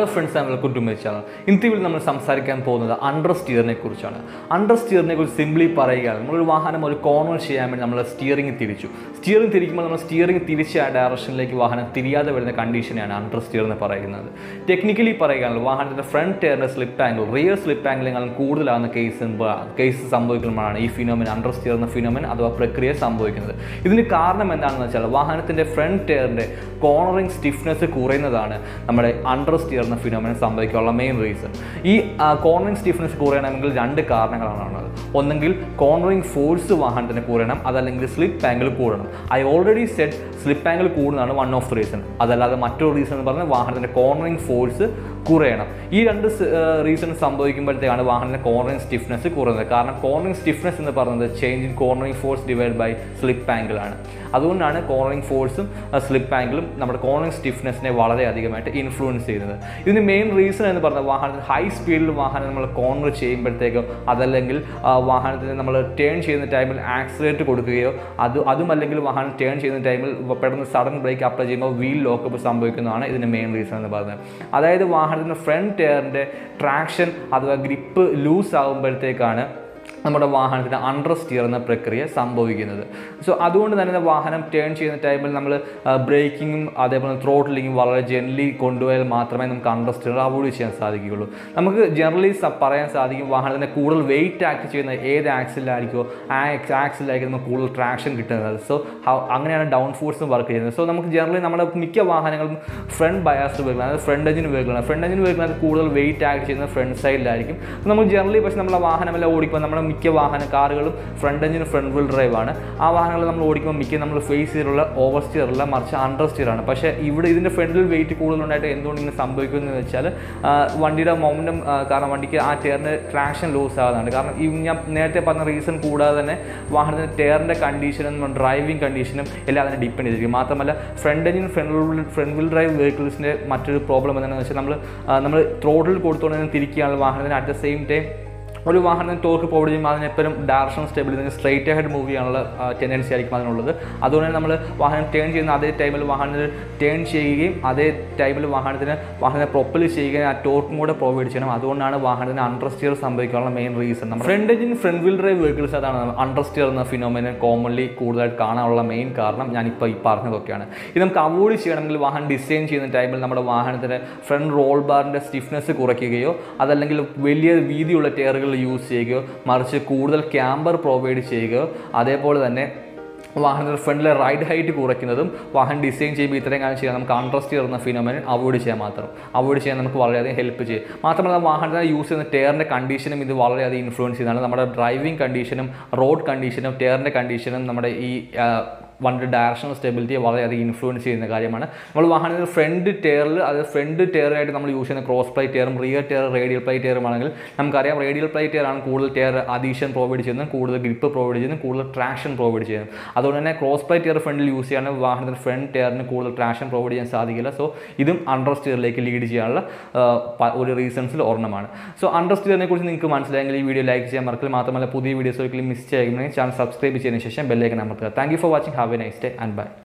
friends and welcome to my channel ഇന്നത്തെ വീട്ടിൽ നമ്മൾ സംസാരിക്കാൻ പോകുന്നത് അണ്ടർ സ്റ്റിയറിനെ കുറിച്ചാണ് അണ്ടർ സ്റ്റിയറിനെ കുറിച്ച് സിംപ്ലി പറയുകയാണ് നമ്മളൊരു വാഹനം ഒരു കോർണർ ചെയ്യാൻ വേണ്ടി നമ്മൾ സ്റ്റിയറിംഗ് തിരിച്ചു സ്റ്റിയറിംഗ് തിരിക്കുമ്പോൾ നമ്മൾ സ്റ്റിയറിംഗ് തിരിച്ച് ആ ഡയറക്ഷനിലേക്ക് വാഹനം തിരിയാതെ വരുന്ന കണ്ടീഷനെയാണ് അണ്ടർ സ്റ്റിയർ എന്ന് പറയുന്നത് ടെക്നിക്കലി പറയുകയാണെങ്കിൽ വാഹനത്തിൻ്റെ ഫ്രണ്ട് ടയറിൻ്റെ സ്ലിപ്പ് ആംഗിൾ റിയർ സ്ലിപ്പ് ആംഗിളിനെക്കാളും കൂടുതലാകുന്ന കേസ് കേസ് സംഭവിക്കുമ്പോഴാണ് ഈ ഫിനോമിൻ അണ്ടർ സ്റ്റിയർ എന്ന ഫിനോമിൻ അഥവാ പ്രക്രിയ സംഭവിക്കുന്നത് ഇതിന് കാരണം എന്താണെന്ന് വെച്ചാൽ വാഹനത്തിൻ്റെ ഫ്രണ്ട് ടയറിൻ്റെ കോർണറിംഗ് സ്റ്റിഫ്നെസ് കുറയുന്നതാണ് നമ്മുടെ അണ്ടർ സ്റ്റിയർ എന്ന ഫിനോമിന സംഭവിക്കാനുള്ള മെയിൻ റീസൺ ഈ കോർണറിംഗ് സ്റ്റിഫ്നെസ് കുറയണമെങ്കിൽ രണ്ട് കാരണങ്ങളാണ് ഉള്ളത് ഒന്നെങ്കിൽ കോർണറിംഗ് ഫോഴ്സ് വാഹനത്തിന് കൂടണം അതല്ലെങ്കിൽ സ്ലിപ്പ് ആംഗിൾ കൂടണം I already said slip angle കൂടുന്നതാണ് വൺ ഓഫ് ദി റീസൺ അതല്ലാതെ മറ്റൊരു റീസൺ എന്ന് പറഞ്ഞാൽ വാഹനത്തിൻ്റെ കോർണറിംഗ് ഫോഴ്സ് കുറയണം ഈ രണ്ട് റീസൺ സംഭവിക്കുമ്പോഴത്തേക്കാണ് വാഹനത്തിൻ്റെ കോർണറിംഗ് സ്റ്റിഫ്നെസ് കുറയുന്നത് കാരണം കോർണറിംഗ് സ്റ്റിഫ്നെസ് എന്ന് പറയുന്നത് change in cornering force divide by slip angle ആണ് അതുകൊണ്ടാണ് കോർണറിംഗ് ഫോഴ്സും സ്ലിപ്പ് ആംഗിളും നമ്മുടെ കോർണറിംഗ് സ്റ്റിഫ്നെസ്സിനെ വളരെയധികമായിട്ട് ഇൻഫ്ലുവൻസ് ചെയ്യുന്നത് ഇതിന് മെയിൻ റീസൺ എന്ന് പറഞ്ഞാൽ വാഹനത്തിൽ ഹൈ സ്പീഡിൽ വാഹനം നമ്മൾ കോർണർ ചെയ്യുമ്പോഴത്തേക്കോ അതല്ലെങ്കിൽ ആ, വാഹനത്തിന് നമ്മൾ ടേൺ ചെയ്യുന്ന ടൈമിൽ ആക്സിലേറ്റ് കൊടുക്കുകയോ അത് അതുമല്ലെങ്കിൽ വാഹനം ടേൺ ചെയ്യുന്ന ടൈമിൽ പെട്ടെന്ന് സഡൻ ബ്രേക്ക് അപ്ലൈ ചെയ്യുമ്പോൾ വീൽ ലോക്കപ്പ് സംഭവിക്കുന്നതാണ് ഇതിൻ്റെ മെയിൻ റീസൺ എന്ന് പറയുന്നത് അതായത് വാഹനത്തിൻ്റെ ഫ്രണ്ട് ടയറിൻ്റെ ട്രാക്ഷൻ അഥവാ ഗ്രിപ്പ് ലൂസ് ആകുമ്പോഴത്തേക്കാണ് നമ്മുടെ വാഹനത്തിന് അണ്ടർ സ്റ്റിയർ എന്ന പ്രക്രിയ സംഭവിക്കുന്നത് സോ അതുകൊണ്ട് തന്നെ വാഹനം ടേൺ ചെയ്യുന്ന ടൈമിൽ നമ്മൾ ബ്രേക്കിങ്ങും അതേപോലെ ത്രോട്ടിലിങ്ങും വളരെ ജെൻലി കൊണ്ടുപോയാൽ മാത്രമേ നമുക്ക് അണ്ടർ സ്റ്റിയർ അവോയ്ഡ് ചെയ്യാൻ സാധിക്കുകയുള്ളൂ നമുക്ക് ജനറലി പറയാൻ സാധിക്കും വാഹനത്തിന് കൂടുതൽ വെയിറ്റ് ആക്ട് ചെയ്യുന്ന ഏത് ആക്സിലായിരിക്കോ ആ ആക്സിലായിരിക്കും നമുക്ക് കൂടുതൽ ട്രാക്ഷൻ കിട്ടുന്നത് സോ അങ്ങനെയാണ് ഡൗൺ ഫോഴ്സും വർക്ക് ചെയ്യുന്നത് സോ നമുക്ക് ജനറലി നമ്മുടെ മിക്ക വാഹനങ്ങളും ഫ്രണ്ട് ബയാസ്ഡ് വെഹിക്കിളാണ് അതായത് ഫ്രണ്ട് എഞ്ചിൻ വെഹിക്കിളാണ് ഫ്രണ്ട് എഞ്ചിൻ വെഹിക്കിളിനകത്ത് കൂടുതൽ വെയിറ്റ് ആക്ട് ചെയ്യുന്നത് ഫ്രണ്ട് സൈഡിലായിരിക്കും നമ്മൾ ജനറലി പക്ഷേ നമ്മളെ വാഹനമെല്ലാം ഓടിക്കുമ്പോൾ നമ്മുടെ മിക്ക വാഹന കാറുകളും front engine front wheel drive ആണ് ആ വാഹനങ്ങൾ നമ്മൾ ഓടിക്കുമ്പോൾ മിക്ക നമ്മൾ ഫേസ് ചെയ്തിട്ടുള്ള ഓവർ സ്റ്റിയർ അല്ല മറിച്ച് അണ്ടർ സ്റ്റിയർ ആണ് പക്ഷേ ഇവിടെ ഇതിൻ്റെ ഫ്രണ്ടിൽ വെയിറ്റ് കൂടുതലുണ്ടായിട്ട് എന്തുകൊണ്ട് ഇങ്ങനെ സംഭവിക്കുന്നു എന്ന് വെച്ചാൽ ആ, വണ്ടിയുടെ മൊമെൻറ്റം കാരണം വണ്ടിക്ക് ആ ടയറിന് ട്രാക്ഷൻ ലൂസ് ആകുന്നതാണ് കാരണം ഈ ഞാൻ നേരത്തെ പറഞ്ഞ റീസൺ കൂടാതെ തന്നെ വാഹനത്തിൻ്റെ ടയറിൻ്റെ കണ്ടീഷനും ഡ്രൈവിംഗ് കണ്ടീഷനും എല്ലാം അതിനെ ഡിപ്പെൻഡ് ചെയ്തിരിക്കും മാത്രമല്ല front engine front wheel front wheel drive വെഹിക്കിൾസിൻ്റെ മറ്റൊരു പ്രോബ്ലം എന്താണെന്ന് വെച്ചാൽ നമ്മൾ നമ്മൾ ത്രോട്ടിൽ കൊടുത്തുകൊണ്ട് തിരിക്കുകയാണ് വാഹനത്തിന് അറ്റ് ദ സെയിം ടൈം ഒരു വാഹനം ടോർക്ക് പ്രൊവൈഡ് ചെയ്യുമ്പോൾ അതിന് എപ്പോഴും direction stability straight head move ചെയ്യാനുള്ള ടെൻഡൻസി ആയിരിക്കും അതിനുള്ളത് അതുകൊണ്ട് തന്നെ നമ്മൾ വാഹനം ടേൺ ചെയ്യുന്ന അതേ ടൈമിൽ വാഹനത്തിൽ ടേൺ ചെയ്യുകയും അതേ ടൈമിൽ വാഹനത്തിന് വാഹനത്തെ പ്രൊപ്പൽ ചെയ്യുകയും ആ ടോർക്കും കൂടെ പ്രൊവൈഡ് ചെയ്യണം അതുകൊണ്ടാണ് വാഹനത്തിന് അണ്ടർ സ്റ്റിയർ സംഭവിക്കാനുള്ള മെയിൻ റീസൺ നമ്മൾ front engine front wheel drive vehicles അതാണ് അണ്ടർ സ്റ്റിയർ എന്ന ഫിനോമിനെ കോമൺലി കൂടുതലായിട്ട് കാണാനുള്ള മെയിൻ കാരണം ഞാനിപ്പോൾ ഈ പറഞ്ഞതൊക്കെയാണ് ഇത് നമുക്ക് അവോയ്ഡ് ചെയ്യണമെങ്കിൽ വാഹനം ഡിസൈൻ ചെയ്യുന്ന ടൈമിൽ നമ്മുടെ വാഹനത്തിന് ഫ്രണ്ട് റോൾ ബാറിൻ്റെ സ്റ്റിഫ്നെസ് കുറയ്ക്കുകയോ അതല്ലെങ്കിൽ വലിയ വീതിയുള്ള ടയറുകൾ യൂസ് ചെയ്യുകയോ മറിച്ച് കൂടുതൽ ക്യാമ്പർ പ്രൊവൈഡ് ചെയ്യുകയോ അതേപോലെ തന്നെ വാഹനത്തിൽ ഫ്രണ്ടിലെ റൈഡ് ഹൈറ്റ് കുറയ്ക്കുന്നതും വാഹനം ഡിസൈൻ ചെയ്യുമ്പോൾ ഇത്രയും കാര്യം ചെയ്യാൻ നമുക്ക് അണ്ടർസ്റ്റ് ചെയ്യുന്ന ഫിനോമിനൻ അവോയ്ഡ് ചെയ്യാൻ മാത്രം അവോയ്ഡ് ചെയ്യാൻ നമുക്ക് വളരെയധികം ഹെൽപ്പ് ചെയ്യും മാത്രമല്ല വാഹനത്തിന് യൂസ് ചെയ്യുന്ന ടയറിൻ്റെ കണ്ടീഷനും ഇത് വളരെയധികം ഇൻഫ്ലുവൻസ് ചെയ്യുന്നതാണ് നമ്മുടെ ഡ്രൈവിംഗ് കണ്ടീഷനും റോഡ് കണ്ടീഷനും ടയറിൻ്റെ കണ്ടീഷനും നമ്മുടെ ഈ ആ, വണ്ടിയുടെ ഡയറക്ഷണൽ സ്റ്റെബിലിറ്റിയെ വളരെയധികം ഇൻഫ്ലുവൻസ് ചെയ്യുന്ന കാര്യമാണ് നമ്മൾ വാഹനത്തിൽ ഫ്രണ്ട് ടയറിൽ അത് ഫ്രണ്ട് ടയറായിട്ട് നമ്മൾ യൂസ് ചെയ്യുന്ന ക്രോസ് പ്ലൈ ടയറും റിയർ ടയർ റേഡിയൽ പ്ലൈ ടയറും ആണെങ്കിൽ നമുക്കറിയാം റേഡിയൽ പ്ലൈ ടയറാണ് കൂടുതൽ ടയർ അഡീഷൻ പ്രൊവൈഡ് ചെയ്യുന്നത് കൂടുതൽ ഗ്രിപ്പ് പ്രൊവൈഡ് ചെയ്യുന്നത് കൂടുതൽ ട്രാക്ഷൻ പ്രൊവൈഡ് ചെയ്യുന്നത് അതുകൊണ്ട് തന്നെ ക്രോസ് പ്ലൈ ടയർ ഫ്രണ്ടിൽ യൂസ് ചെയ്യുകയാണെങ്കിൽ വാഹനത്തിന് ഫ്രണ്ട് ടയറിന് കൂടുതൽ ട്രാക്ഷൻ പ്രൊവൈഡ് ചെയ്യാൻ സാധിക്കില്ല സോ ഇതും അണ്ടർ സ്റ്റിയറിലേക്ക് ലീഡ് ചെയ്യാനുള്ള ആ, പ- ഒരു റീസൺസിൽ ഒരെണ്ണമാണ് സോ അണ്ടർ സ്റ്റിയറിനെ കുറിച്ച് നിങ്ങൾക്ക് മനസ്സിലായെങ്കിൽ ഈ വീഡിയോ ലൈക്ക് ചെയ്യാൻ മറക്കില്ല മാത്രമല്ല പുതിയ വീഡിയോസ് ഒരിക്കലും മിസ് ചെയ്യുകയാണെങ്കിൽ ചാനൽ സബ്സ്ക്രൈബ് ചെയ്തതിന് ശേഷം ബെല്ലേക്ക് അമർത്തുക thank you for watching have a nice day and by